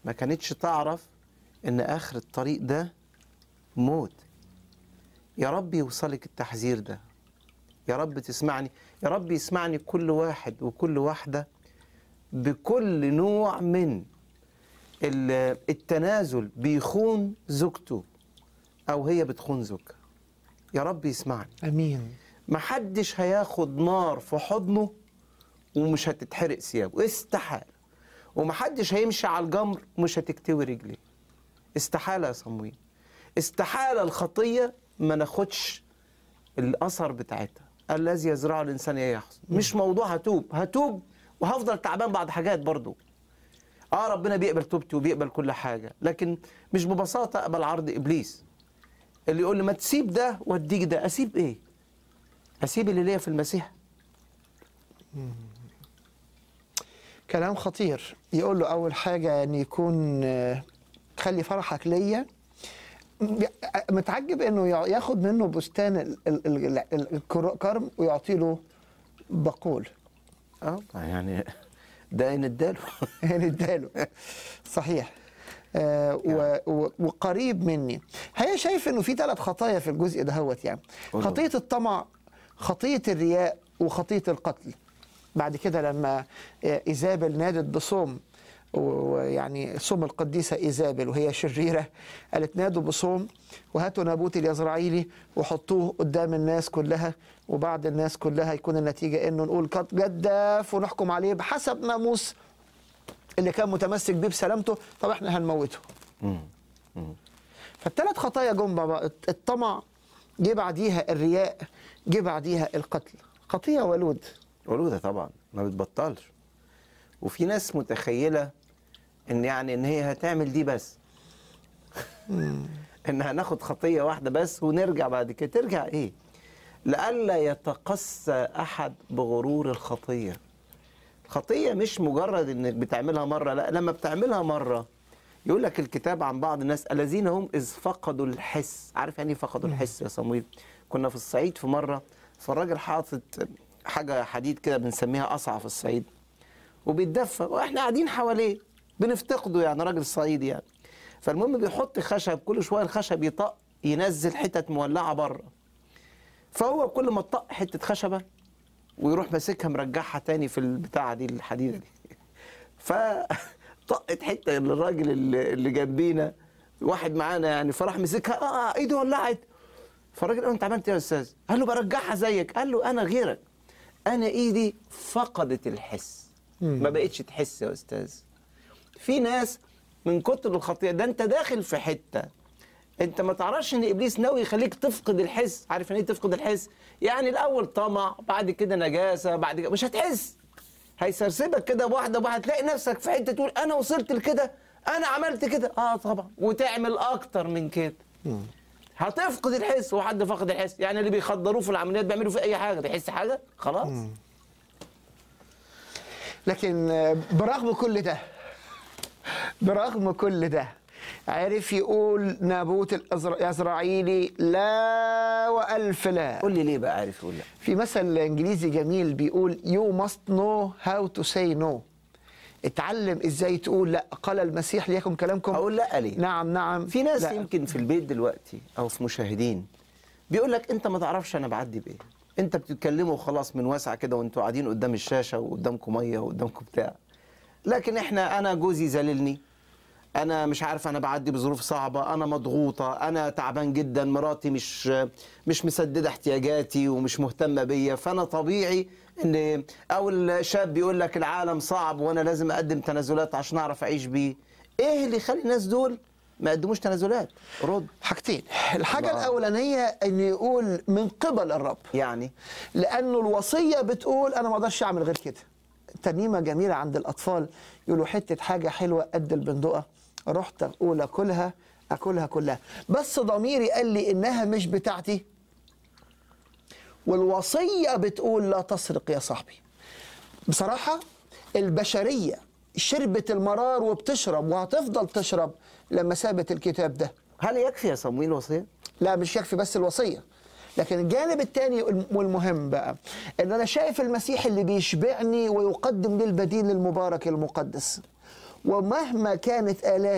ما كانتش تعرف ان اخر الطريق ده موت يا رب يوصلك التحذير ده يا رب تسمعني يا رب يسمعني كل واحد وكل واحدة بكل نوع من ال- التنازل بيخون زوجته أو هي بتخون زوجها يا رب يسمعني امين محدش هياخد نار في حضنه ومش هتتحرق ثيابه استحالة ومحدش هيمشي على الجمر ومش هتكتوي رجليه استحالة يا صمويل استحالة الخطية ما ناخدش الأثر بتاعتها الذي يزرعه الإنسان يحصد مش موضوع هتوب هتوب وهفضل تعبان بعد حاجات برضو اه ربنا بيقبل توبتي وبيقبل كل حاجة لكن مش ببساطة أقبل عرض إبليس اللي يقول لي ما تسيب ده واديك ده أسيب إيه أسيب اللي ليا في المسيح كلام خطير يقول له اول حاجه ان يكون آه، خلي فرحك ليا م- متعجب انه يع- ياخد منه بستان ال- ال- ال- ال- الكرم ويعطي له بقول اه يعني ده ان اداله يعني اداله صحيح آه و و وقريب مني هي شايف انه في ثلاث خطايا في الجزء دهوت يعني قولوا. خطيه الطمع خطيه الرياء وخطيه القتل بعد كده لما آه، ايزابل نادت بصوم و- ويعني صوم القديسه ايزابل وهي شريره قالت نادوا بصوم وهاتوا نابوت اليزرعيلي وحطوه قدام الناس كلها وبعد الناس كلها يكون النتيجه انه نقول قد جدف ونحكم عليه بحسب ناموس اللي كان متمسك بيه بسلامته طب احنا هنموته فالثلاث خطايا جم بقى الطمع جه بعديها الرياء جه بعديها القتل خطيه ولود ولودة طبعا ما بتبطلش وفي ناس متخيلة ان يعني ان هي هتعمل دي بس ان هناخد خطية واحدة بس ونرجع بعد كده ترجع ايه لئلا يتقسى احد بغرور الخطية الخطية مش مجرد انك بتعملها مرة لا لما بتعملها مرة يقول لك الكتاب عن بعض الناس الذين هم اذ فقدوا الحس عارف يعني ايه فقدوا الحس يا صمويل كنا في الصعيد في مرة فالراجل حاطط حاجة حديد كده بنسميها قصعة في الصعيد وبيتدفى واحنا قاعدين حواليه بنفتقده يعني راجل صعيدي يعني فالمهم بيحط خشب كل شويه الخشب يطق ينزل حتت مولعه بره فهو كل ما تطق حته خشبه ويروح ماسكها مرجعها تاني في البتاعه دي الحديده دي فطقت حته للراجل اللي اللي جنبينا واحد معانا يعني فراح مسكها اه ايده ولعت فالراجل قال له انت عملت ايه يا استاذ؟ قال له برجعها زيك قال له انا غيرك انا ايدي فقدت الحس ما بقتش تحس يا استاذ في ناس من كتر الخطيئه ده انت داخل في حته انت ما تعرفش ان ابليس ناوي يخليك تفقد الحس عارف يعني ايه تفقد الحس يعني الاول طمع بعد كده نجاسه بعد كده مش هتحس هيسرسبك كده بواحده بواحده هتلاقي نفسك في حته تقول انا وصلت لكده انا عملت كده اه طبعا وتعمل اكتر من كده هتفقد الحس وحد فقد الحس يعني اللي بيخدروه في العمليات بيعملوا فيه اي حاجه بيحس حاجه خلاص لكن آه، برغم كل ده برغم كل ده عرف يقول نابوت الأزر- الازرعيلي لا والف لا قول لي ليه بقى عارف يقول لا في مثل انجليزي جميل بيقول you must know how to say no اتعلم ازاي تقول لا قال المسيح ليكن كلامكم اقول لا ليه نعم نعم في ناس لا. يمكن في البيت دلوقتي او في مشاهدين بيقول لك انت ما تعرفش انا بعدي بايه انت بتتكلموا خلاص من واسع كده وانتوا قاعدين قدام الشاشه وقدامكم ميه وقدامكم بتاع لكن احنا انا جوزي زللني انا مش عارف انا بعدي بظروف صعبه انا مضغوطه انا تعبان جدا مراتي مش مش مسدده احتياجاتي ومش مهتمه بيا فانا طبيعي ان او الشاب بيقول لك العالم صعب وانا لازم اقدم تنازلات عشان اعرف اعيش بيه ايه اللي يخلي الناس دول ما يقدموش تنازلات رد حاجتين الحاجه الله. الاولانيه ان يقول من قبل الرب يعني لانه الوصيه بتقول انا ما اقدرش اعمل غير كده ترنيمه جميله عند الاطفال يقولوا حته حاجه حلوه قد البندقه رحت اقول اكلها اكلها كلها بس ضميري قال لي انها مش بتاعتي والوصيه بتقول لا تسرق يا صاحبي بصراحه البشريه شربت المرار وبتشرب وهتفضل تشرب لما سابت الكتاب ده هل يكفي يا صمويل وصيه لا مش يكفي بس الوصيه لكن الجانب الثاني والمهم بقى ان انا شايف المسيح اللي بيشبعني ويقدم لي البديل المبارك المقدس ومهما كانت آلام